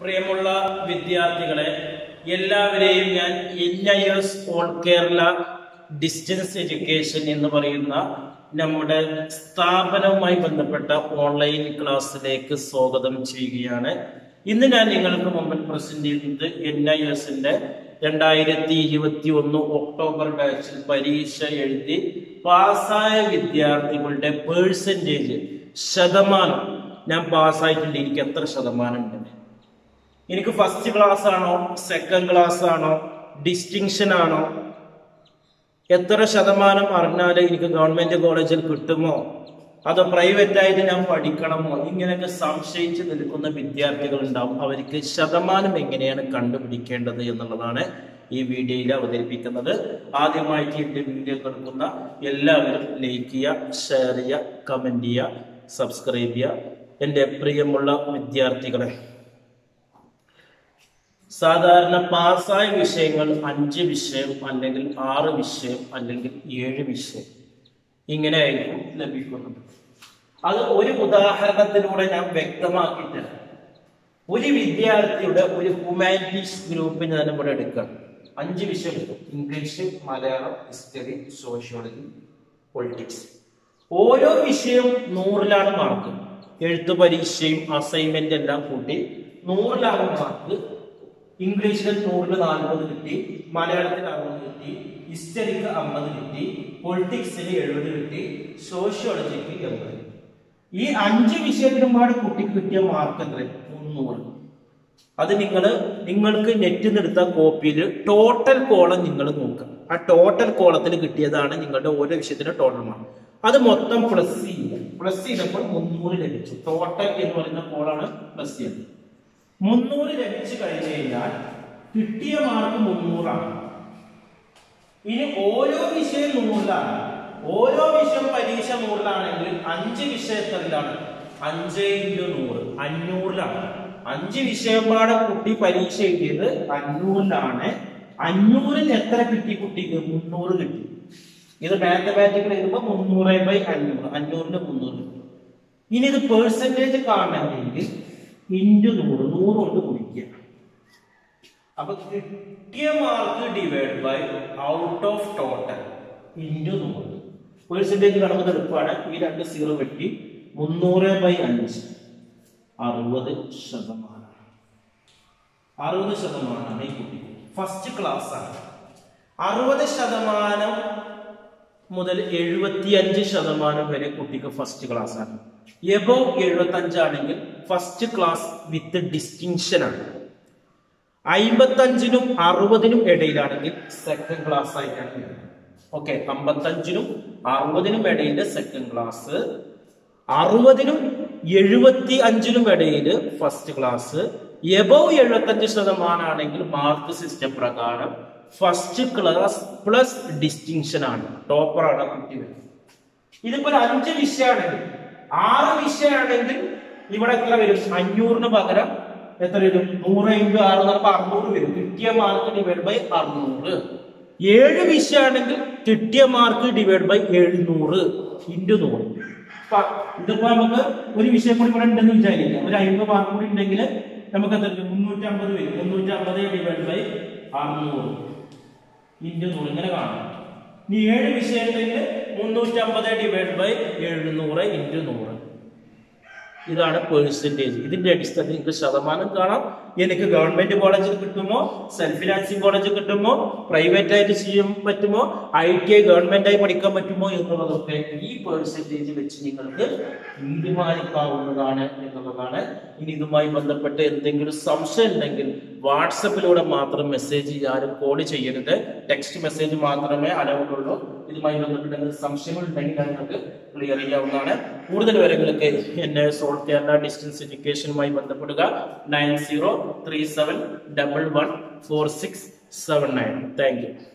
പ്രിയമുള്ള വിദ്യാർത്ഥികളെ എല്ലാവരെയും ഞാൻ N I S all Kerala distance education എന്ന് പറയുന്ന നമ്മുടെ സ്ഥാപനവുമായി ബന്ധപ്പെട്ട ഓൺലൈൻ ക്ലാസ്സിലേക്ക് സ്വാഗതം ചെയ്യുകയാണ് ഇന്ന് ഞാൻ നിങ്ങൾക്ക് മുമ്പിൽ പ്രസന്റ് ചെയ്യുന്നത് എൻ ഐ എസിന്റെ രണ്ടായിരത്തി ഇരുപത്തി ഒന്ന് ഒക്ടോബർ ബാച്ചിൽ പരീക്ഷ എഴുതി പാസ്സായ വിദ്യാർത്ഥികളുടെ പേഴ്സൻറ്റേജ് ശതമാനം ഞാൻ പാസ്സായിട്ടുണ്ട് എനിക്ക് എത്ര ശതമാനം ഉണ്ട് എനിക്ക് ഫസ്റ്റ് ക്ലാസ് ആണോ സെക്കൻഡ് ക്ലാസ് ആണോ ഡിസ്റ്റിങ്ഷൻ ആണോ എത്ര ശതമാനം അറിഞ്ഞാൽ എനിക്ക് ഗവൺമെന്റ് കോളേജിൽ കിട്ടുമോ അതോ പ്രൈവറ്റ് ആയിട്ട് ഞാൻ പഠിക്കണമോ ഇങ്ങനെയൊക്കെ സംശയിച്ച് നിൽക്കുന്ന വിദ്യാർത്ഥികൾ ഉണ്ടാവും അവർക്ക് ശതമാനം എങ്ങനെയാണ് കണ്ടുപിടിക്കേണ്ടത് എന്നുള്ളതാണ് ഈ വീഡിയോയിൽ അവതരിപ്പിക്കുന്നത് ആദ്യമായിട്ട് എന്റെ വീഡിയോ കേൾക്കുന്ന എല്ലാവരും ലൈക്ക് ചെയ്യുക ഷെയർ ചെയ്യുക കമന്റ് ചെയ്യുക സബ്സ്ക്രൈബ് ചെയ്യുക എൻ്റെ പ്രിയമുള്ള വിദ്യാർത്ഥികളെ സാധാരണ പാസ്സായ വിഷയങ്ങൾ അഞ്ച് വിഷയം അല്ലെങ്കിൽ ആറ് വിഷയം അല്ലെങ്കിൽ ഏഴ് വിഷയം ഇങ്ങനെയായിരിക്കും ലഭിക്കുന്നത് അത് ഒരു ഉദാഹരണത്തിലൂടെ ഞാൻ വ്യക്തമാക്കി തരാം ഒരു വിദ്യാർത്ഥിയുടെ ഒരു ഹ്യൂമാനിറ്റീസ് ഗ്രൂപ്പിന് തന്നെ ഇവിടെ എടുക്കാം അഞ്ച് വിഷയം എടുക്കും English Malayalam history sociology politics ഓരോ വിഷയം നൂറിലാണ് മാർക്ക് എഴുത്തു പരീക്ഷയും അസൈൻമെന്റ് എല്ലാം കൂട്ടി നൂറിലാണ് മാർക്ക് ഇംഗ്ലീഷിൽ നൂറിൽ നാൽപ്പത് കിട്ടി മലയാളത്തിൽ അറുപത് കിട്ടി ഹിസ്റ്ററിക്ക് അമ്പത് കിട്ടി പൊളിറ്റിക്സിന് എഴുപത് കിട്ടി സോഷ്യോളജിക്ക് എൺപത് കിട്ടി ഈ അഞ്ച് വിഷയത്തിനുമാണ് കുട്ടിക്ക് കിട്ടിയ മാർക്ക് എത്ര മുന്നൂറ് അത് നിങ്ങൾ നിങ്ങൾക്ക് നെറ്റിൽ എടുത്ത കോപ്പിയിൽ ടോട്ടൽ കോളം നിങ്ങൾ നോക്കുക ആ ടോട്ടൽ കോളത്തിൽ കിട്ടിയതാണ് നിങ്ങളുടെ ഓരോ വിഷയത്തിന്റെ ടോട്ടൽ മാർക്ക് അത് മൊത്തം പ്ലസ് ചെയ്യുക പ്ലസ് ചെയ്തപ്പോൾ മുന്നൂറ് ലഭിച്ചു ടോട്ടൽ എന്ന് പറയുന്ന കോളാണ് പ്ലസ് ചെയ്യുന്നത് മുന്നൂറ് ലഭിച്ചു കഴിഞ്ഞു കഴിഞ്ഞാൽ കിട്ടിയ മാർക്ക് മുന്നൂറാണ് ഇനി ഓരോ വിഷയം നൂറിലാണ് ഓരോ വിഷയം പരീക്ഷ നൂറിലാണെങ്കിൽ അഞ്ച് വിഷയത്തിലാണ് അഞ്ച് ഇൻറ്റു നൂറ് അഞ്ഞൂറിലാണ് അഞ്ച് വിഷയം പാടെ കുട്ടി പരീക്ഷ എഴുതിയത് അഞ്ഞൂറിലാണ് അഞ്ഞൂറിൽ എത്ര കിട്ടി കുട്ടിക്ക് മുന്നൂറ് കിട്ടി ഇത് മാത്തമാറ്റിക്കൽ എഴുതുമ്പോൾ മുന്നൂറ് ബൈ അഞ്ഞൂറ് അഞ്ഞൂറിന് മുന്നൂറ് കിട്ടി ഇനി ഇത് പേഴ്സൻറ്റേജ് കാണണമെങ്കിൽ ഇൻറ്റു നൂറ് നൂറ് കൊണ്ട് കുടിക്കുക അപ്പൊ കിട്ടിയ mark divide by out of total into നൂറ് പേഴ്സൻറ്റേജ് കാണുമ്പോൾ എളുപ്പമാണ് ഈ രണ്ട് സീറോ വെട്ടി മുന്നൂറ് ബൈ അഞ്ച് അറുപത് ശതമാനം അറുപത് ശതമാനമാണ് ഈ കുട്ടി ഫസ്റ്റ് ക്ലാസ് ആണ് അറുപത് ശതമാനം മുതൽ എഴുപത്തിയഞ്ച് ശതമാനം വരെ കുട്ടിക്ക് ഫസ്റ്റ് ക്ലാസ് ആണ് എബോ എഴുപത്തി അഞ്ചാണെങ്കിൽ ഫസ്റ്റ് ക്ലാസ് വിത്ത് ഡിസ്റ്റിങ്ഷൻ ആണ് അയിമ്പത്തഞ്ചിനും അറുപതിനും ഇടയിലാണെങ്കിൽ സെക്കൻഡ് ക്ലാസ് ആയിട്ടാണ് ഓക്കെ അമ്പത്തഞ്ചിനും അറുപതിനും ഇടയിൽ സെക്കൻഡ് ക്ലാസ് അറുപതിനും എഴുപത്തി അഞ്ചിനും ഇടയിൽ ഫസ്റ്റ് ക്ലാസ് എബവ് എഴുപത്തഞ്ച് ശതമാനമാണെങ്കിൽ മാർക്ക് സിസ്റ്റം പ്രകാരം ഫസ്റ്റ് ക്ലാസ് പ്ലസ് ഡിസ്റ്റിങ്ഷൻ ആണ് ടോപ്പർ ആണ് കുട്ടി വരുന്നത് ഇതിപ്പോ ഒരു അഞ്ച് വിഷയമാണെങ്കിൽ ആറ് വിഷയമാണെങ്കിൽ ഇവിടെ എത്ര വരും അഞ്ഞൂറിന് പകരം എത്ര വരും നൂറ് ഇൻറ്റു ആറ് എന്ന് പറയുമ്പോൾ അറുന്നൂറ് വരും കിട്ടിയ മാർക്ക് ഡിവൈഡ് ബൈ അറുന്നൂറ് ഏഴ് വിഷയമാണെങ്കിൽ കിട്ടിയ മാർക്ക് ഡിവൈഡ് ബൈ എഴുന്നൂറ് ഇൻറ്റു നൂറ് പ- ഇതിപ്പോ നമുക്ക് ഒരു വിഷയം കൂടി ഇവിടെ ഉണ്ടെന്ന് വിചാരിക്കാം ഒരു അമ്പത് മാർക്ക് കൂടി ഉണ്ടെങ്കിൽ നമുക്ക് എത്ര വരും മുന്നൂറ്റി അമ്പത് വരും മുന്നൂറ്റി അമ്പത് ഡിവൈഡ് ബൈ അറുന്നൂറ് ഇൻറ്റു നൂറ് ഇങ്ങനെ കാണാം ഇനി ഏഴ് വിഷയത്തിൽ മുന്നൂറ്റി അമ്പത് ഡിവൈഡ് ബൈ എഴുന്നൂറ് ഇൻറ്റു നൂറ് ഇതാണ് പേഴ്സൻറ്റേജ് ഇതിന്റെ അടിസ്ഥാനത്തിൽ നിങ്ങൾക്ക് ശതമാനം കാണാം എനിക്ക് ഗവൺമെന്റ് കോളേജിൽ കിട്ടുമോ സെൽഫ് ഫിനാൻസിങ് കോളേജ് കിട്ടുമോ പ്രൈവറ്റ് ആയിട്ട് ചെയ്യാൻ പറ്റുമോ ഐ ടി ഐ ഗവൺമെന്റ് ആയി പഠിക്കാൻ പറ്റുമോ എന്നുള്ളതൊക്കെ ഈ പേഴ്സൻറ്റേജ് വെച്ച് നിങ്ങൾക്ക് തീരുമാനിക്കാവുന്നതാണ് എന്നുള്ളതാണ് ഇനി ഇതുമായി ബന്ധപ്പെട്ട് എന്തെങ്കിലും സംശയം ഉണ്ടെങ്കിൽ വാട്സപ്പിലൂടെ മാത്രം മെസ്സേജ് ചെയ്യാനും കോൾ ചെയ്യരുത് ടെക്സ്റ്റ് മെസ്സേജ് മാത്രമേ അലൗഡ് ഉള്ളൂ ഇതുമായി ബന്ധപ്പെട്ട് എന്തെങ്കിലും സംശയങ്ങൾ ഉണ്ടെങ്കിൽ നിങ്ങൾക്ക് ക്ലിയർ ചെയ്യാവുന്നതാണ് കൂടുതൽ വിവരങ്ങൾക്ക് എന്നെ സോൾ കേരള ഡിസ്റ്റൻസ് എഡ്യൂക്കേഷനുമായി ബന്ധപ്പെടുക nine zero three seven double one four six seven nine thank U